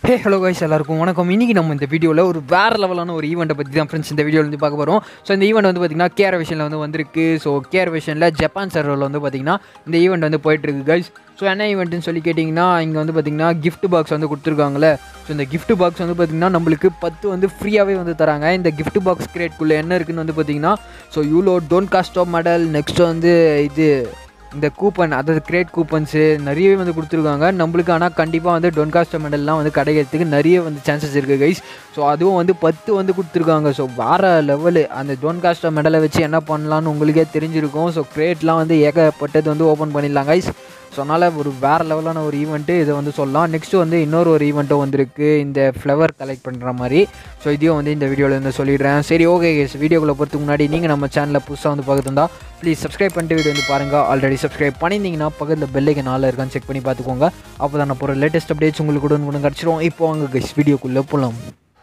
hey hello guys எல்லாருக்கும் வணக்கம் இன்றைக்கி நம்ம இந்த வீடியோவில் ஒரு வேறு லெவலான ஒரு ஈவெண்ட்டை பற்றி தான் ஃப்ரெண்ட்ஸ் இந்த வீடியோவில் வந்து பார்க்க போகிறோம் ஸோ இந்த ஈவெண்ட் வந்து பார்த்திங்கன்னா கேர் விஷனில் வந்து வந்திருக்கு ஸோ கேர் விஷனில் ஜப்பான் சர்வரில் வந்து பார்த்திங்கன்னா இந்த ஈவெண்ட் வந்து போயிட்டுருக்கு கைஸ் ஸோ என்ன ஈவெண்ட்டுன்னு சொல்லி கேட்டிங்கன்னா இங்கே வந்து பார்த்திங்கன்னா gift பாக்ஸ் வந்து கொடுத்துருக்காங்களே ஸோ இந்த gift பாக்ஸ் வந்து பார்த்திங்கன்னா நம்மளுக்கு பத்து வந்து ஃப்ரீயாகவே வந்து தராங்க இந்த gift பாக்ஸ் கிரேட்குள்ளே என்ன இருக்குன்னு வந்து பார்த்திங்கன்னா ஸோ யூலோ don't cast off medal next வந்து இது இந்த கூப்பன் அதாவது கிரேட் கூப்பன்ஸு நிறையவே வந்து கொடுத்துருக்காங்க நம்மளுக்கு ஆனால் கண்டிப்பாக வந்து டொன்காஸ்ட் மெடல்லாம் வந்து கிடைக்கிறதுக்கு நிறைய வந்து சான்சஸ் இருக்குது கைஸ் ஸோ அதுவும் வந்து பத்து வந்து கொடுத்துருக்காங்க ஸோ வேறு லெவலு அந்த டொன்காஸ்ட் மெடலை வச்சு என்ன பண்ணலான்னு உங்களுக்கே தெரிஞ்சிருக்கும் ஸோ கிரேட்லாம் வந்து ஏகப்பட்டது வந்து ஓப்பன் பண்ணிடலாம் கைஸ் ஸோ அதனால் ஒரு வேறு லெவலான ஒரு ஈவெண்ட்டு இதை வந்து சொல்லலாம் நெக்ஸ்ட்டு வந்து இன்னொரு ஒரு ஈவெண்ட்டும் வந்திருக்கு இந்த ஃப்ளவர் கலெக்ட் பண்ணுற மாதிரி ஸோ இதையும் வந்து இந்த வீடியோவில் வந்து சொல்லிடுறேன் சரி ஓகே கேஸ் வீடியோக்குள்ளே போகிறதுக்கு முன்னாடி நீங்கள் நம்ம சேனலில் புதுசாக வந்து பார்த்துருந்தா ப்ளீஸ் சப்ஸ்கிரைப் பண்ணிட்டு வீடியோ வந்து பாருங்கள் ஆல்ரெடி சப்ஸ்கிரைப் பண்ணியிருந்தீங்கன்னா பக்கத்தில் பெல்லைக்கு நாளில் இருக்கான்னு செக் பண்ணி பார்த்துக்கோங்க அப்போ தான் நான் போகிற லேட்டஸ்ட் அப்டேட்ஸ் உங்களுக்கு கூட ஒன்று கிடச்சிரும் இப்போ வாங்க கைஸ் வீடியோக்குள்ளே போகலாம்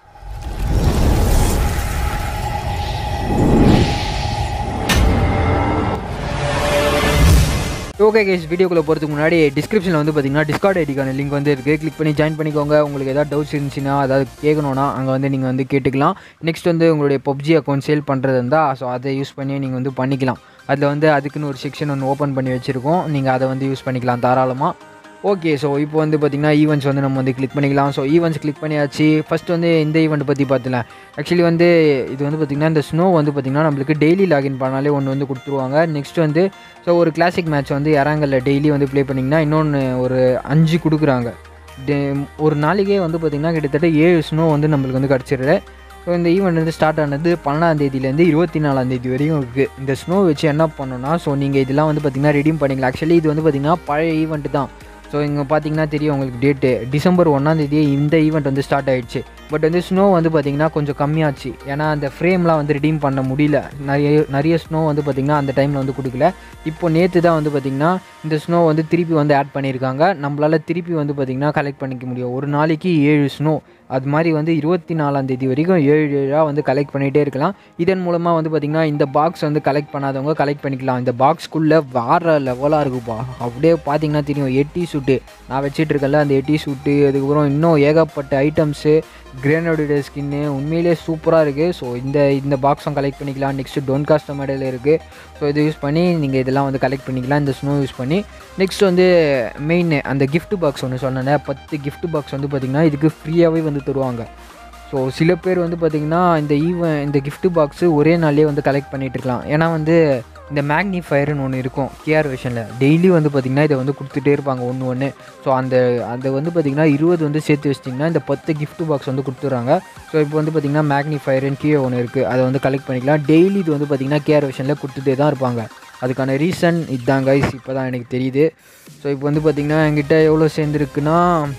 ஓகே கேஸ் வீடியோக்குள்ளே போகிறதுக்கு முன்னாடி டிஸ்கிரிப்ஷனில் வந்து பார்த்தீங்கன்னா டிஸ்கார்ட் ஐடிக்கான லிங்க் வந்து இருக்குது கிளிக் பண்ணி ஜாயின் பண்ணிக்கோங்க உங்களுக்கு ஏதாவது டவுட்ஸ் இருந்துச்சுன்னா அதாவது கேட்கணுன்னா அங்கே வந்து நீங்கள் வந்து கேட்டுக்கலாம் நெக்ஸ்ட் வந்து உங்களுடைய பப்ஜி அக்கௌண்ட் சேல் பண்ணுறது இருந்தால் ஸோ அதை யூஸ் பண்ணி நீங்கள் வந்து பண்ணிக்கலாம் அதில் வந்து அதுக்குன்னு ஒரு செக்ஷன் ஒன்று ஓப்பன் பண்ணி வச்சுருக்கோம் நீங்கள் அதை வந்து யூஸ் பண்ணிக்கலாம் தாராளமாக ஓகே ஸோ இப்போ வந்து பார்த்திங்கன்னா ஈவெண்ட்ஸ் வந்து நம்ம வந்து கிளிக் பண்ணிக்கலாம் ஸோ ஈவெண்ட்ஸ் கிளிக் பண்ணியாச்சு ஃபஸ்ட் வந்து இந்த ஈவெண்ட் பற்றி பார்த்துலாம் ஆக்சுவலி வந்து இது வந்து பார்த்திங்கன்னா இந்த ஸ்னோ வந்து பார்த்திங்கன்னா நம்மளுக்கு டெய்லி லாகின் பண்ணாலே ஒன்று வந்து கொடுத்துருவாங்க நெக்ஸ்ட் வந்து ஸோ ஒரு கிளாசிக் மேட்ச் வந்து இறங்கல டெய்லி வந்து ப்ளே பண்ணிங்கன்னா இன்னொன்று ஒரு அஞ்சு கொடுக்குறாங்க டே- ஒரு நாளைக்கே வந்து பார்த்திங்கன்னா கிட்டத்தட்ட ஏழு ஸ்னோ வந்து நம்மளுக்கு வந்து கிடச்சிருது ஸோ இந்த ஈவெண்ட் வந்து ஸ்டார்ட் ஆனது பன்னெண்டாம் தேதியிலேருந்து இருபத்தி நாலாம் தேதி வரையும் இருக்குது இந்த ஸ்னோ வச்சு என்ன பண்ணணும்னா ஸோ நீங்கள் இதெல்லாம் வந்து பார்த்திங்கன்னா ரெடீம் பண்ணிக்கலாம் ஆக்சுவலி இது வந்து பார்த்திங்கன்னா பழைய ஈவெண்ட் தான் ஸோ இங்கே பார்த்தீங்கன்னா தெரியும் உங்களுக்கு டேட்டு டிசம்பர் ஒன்றாந்தேதியே இந்த ஈவெண்ட் வந்து ஸ்டார்ட் ஆயிடுச்சு பட் வந்து ஸ்னோ வந்து பார்த்திங்கன்னா கொஞ்சம் கம்மியாச்சு ஏன்னா அந்த ஃப்ரேம்லாம் வந்து ரிடீம் பண்ண முடியல நிறைய நிறைய ஸ்னோ வந்து பார்த்திங்கன்னா அந்த டைமில் வந்து கொடுக்கல இப்போ நேற்று தான் வந்து பார்த்திங்கன்னா இந்த ஸ்னோ வந்து திருப்பி வந்து ஆட் பண்ணியிருக்காங்க நம்மளால் திருப்பி வந்து பார்த்திங்கன்னா கலெக்ட் பண்ணிக்க முடியும் ஒரு நாளைக்கு ஏழு ஸ்னோ அது மாதிரி வந்து இருபத்தி நாலாம் தேதி வரைக்கும் ஏழு ஏழாக வந்து கலெக்ட் பண்ணிகிட்டே இருக்கலாம் இதன் மூலமாக வந்து பார்த்திங்கன்னா இந்த பாக்ஸ் வந்து கலெக்ட் பண்ணாதவங்க கலெக்ட் பண்ணிக்கலாம் இந்த பாக்ஸ்க்குள்ளே வேறு லெவலாக இருக்குப்பா அப்படியே பார்த்தீங்கன்னா தெரியும் எட்டி சூட்டு நான் வச்சிட்டு இருக்கேன்ல அந்த எட்டி சூட்டு அதுக்கப்புறம் இன்னும் ஏகப்பட்ட ஐட்டம்ஸு கிரேனோட ஸ்கின்னு உண்மையிலே சூப்பராக இருக்குது ஸோ இந்த இந்த பாக்ஸும் கலெக்ட் பண்ணிக்கலாம் நெக்ஸ்ட்டு டோன் காஸ்ட் மெடல் இருக்குது ஸோ இது யூஸ் பண்ணி நீங்கள் இதெல்லாம் வந்து கலெக்ட் பண்ணிக்கலாம் இந்த ஸ்னோ யூஸ் பண்ணி நெக்ஸ்ட் வந்து மெயின் அந்த gift பாக்ஸ் ஒன்று சொன்னேன் பத்து gift பாக்ஸ் வந்து பார்த்திங்கன்னா இதுக்கு ஃப்ரீயாகவே வந்து தருவாங்க ஸோ சில பேர் வந்து பார்த்திங்கன்னா இந்த ஈவன் இந்த gift பாக்ஸு ஒரே நாள்லேயே வந்து கலெக்ட் பண்ணிட்டு இருக்கலாம் ஏன்னா வந்து இந்த மேக்னிஃபயர்னு ஒன்று இருக்கும் கேஆர் விஷனில் டெய்லி வந்து பார்த்திங்கன்னா இதை வந்து கொடுத்துட்டே இருப்பாங்க ஒன்று ஒன்று ஸோ அந்த அந்த வந்து பார்த்திங்கன்னா இருபது வந்து சேர்த்து வச்சிட்டிங்கன்னா இந்த பத்து gift பாக்ஸ் வந்து கொடுத்துட்றாங்க ஸோ இப்போ வந்து பார்த்திங்கன்னா மேக்னிஃபயர்னு கீழே ஒன்று இருக்குது அதை வந்து கலெக்ட் பண்ணிக்கலாம் டெய்லி இது வந்து பார்த்திங்கன்னா கேஆர் விஷனில் கொடுத்துட்டே தான் இருப்பாங்க அதுக்கான ரீசன் இதுதான் கைஸ் இப்போ தான் எனக்கு தெரியுது ஸோ இப்போ வந்து பார்த்திங்கன்னா என்கிட்ட எவ்வளோ சேர்ந்துருக்குன்னா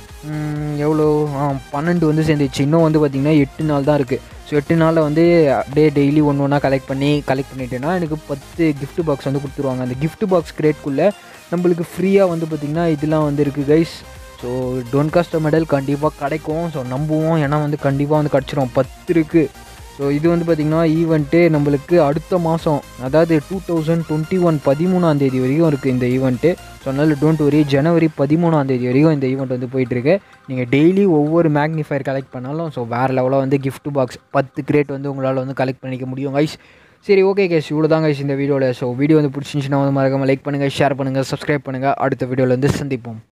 ம், எவ்வளோ ஆ, பன்னெண்டு வந்து சேர்ந்துச்சு இன்னும் வந்து பார்த்திங்கன்னா எட்டு நாள் தான் இருக்குது ஸோ எட்டு நாளில் வந்து அப்படியே டெய்லி ஒன்று ஒன்றா கலெக்ட் பண்ணி கலெக்ட் பண்ணிட்டேன்னா எனக்கு பத்து gift பாக்ஸ் வந்து கொடுத்துருவாங்க அந்த gift பாக்ஸ் கிரேட்குள்ளே நம்மளுக்கு ஃப்ரீயாக வந்து பார்த்திங்கன்னா இதெல்லாம் வந்து இருக்குது guys so tone cast medal கண்டிப்பாக கிடைக்கும் ஸோ நம்புவோம் ஏன்னா வந்து கண்டிப்பாக வந்து கிடச்சிரும் பத்து இருக்குது ஸோ இது வந்து பார்த்திங்கன்னா ஈவெண்ட்டு நம்மளுக்கு அடுத்த மாதம் அதாவது டூ தௌசண்ட் டுவெண்ட்டி ஒன் பதிமூணாம் தேதி வரைக்கும் இருக்குது இந்த ஈவெண்ட்டு ஸோ அதனால் டோன்ட் வரி ஜனவரி பதிமூணாம் தேதி வரைக்கும் இந்த ஈவெண்ட் வந்து போயிட்டுருக்கு நீங்கள் டெய்லி ஒவ்வொரு மேக்னிஃபயர் கலெக்ட் பண்ணாலும் ஸோ வேறு லெவலாக வந்து gift பாக்ஸ் பத்து கிரேட் வந்து உங்களால் வந்து கலெக்ட் பண்ணிக்க முடியும் கைஸ் சரி ஓகே கேஸ் இவ்வளோ தான் கைஸ் இந்த வீடியோவில் ஸோ வீடியோ வந்து பிடிச்சிருந்துச்சுன்னா வந்து மறக்காமல் லைக் பண்ணுங்கள் ஷேர் பண்ணுங்கள் சப்ஸ்கிரைப் பண்ணுங்கள் அடுத்த வீடியோவில் வந்து சந்திப்போம்